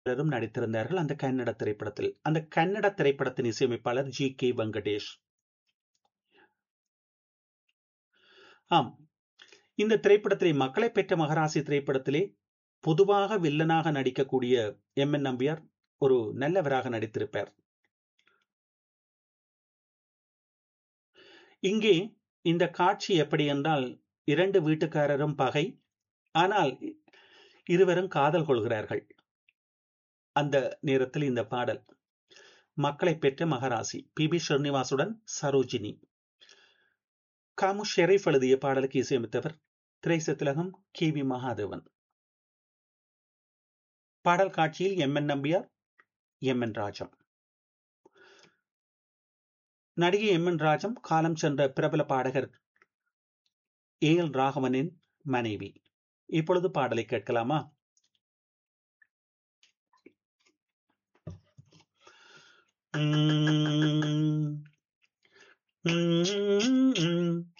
பலரும் நடித்திருந்தார்கள் அந்த கன்னட திரைப்படத்தில் அந்த கன்னட திரைப்படத்தின் இசையமைப்பாளர் ஜி கே வெங்கடேஷ் ஆம் இந்த திரைப்படத்திலே மக்களை பெற்ற மகராசி திரைப்படத்திலே பொதுவாக வில்லனாக நடிக்கக்கூடிய எம் என் நம்பியார் ஒரு நல்லவராக நடித்திருப்பார் இங்கே இந்த காட்சி எப்படி என்றால் இரண்டு வீட்டுக்காரரும் பகை ஆனால் இருவரும் காதல் கொள்கிறார்கள் அந்த நேரத்தில் இந்த பாடல் மக்களை பெற்ற மகராசி பி பி ஸ்ரீனிவாசுடன் சரோஜினி காமு ஷெரீப் எழுதிய பாடலுக்கு இசையமைத்தவர் திரைசத்திலகம் கே வி மகாதேவன் பாடல் காட்சியில் M N Nambiar M N Rajam நடிகை எம் என் ராஜம் காலம் சென்ற பிரபல பாடகர் ஏ எல் ராகவனின் மனைவி இப்பொழுது பாடலை கேட்கலாமா உம் உம் உம்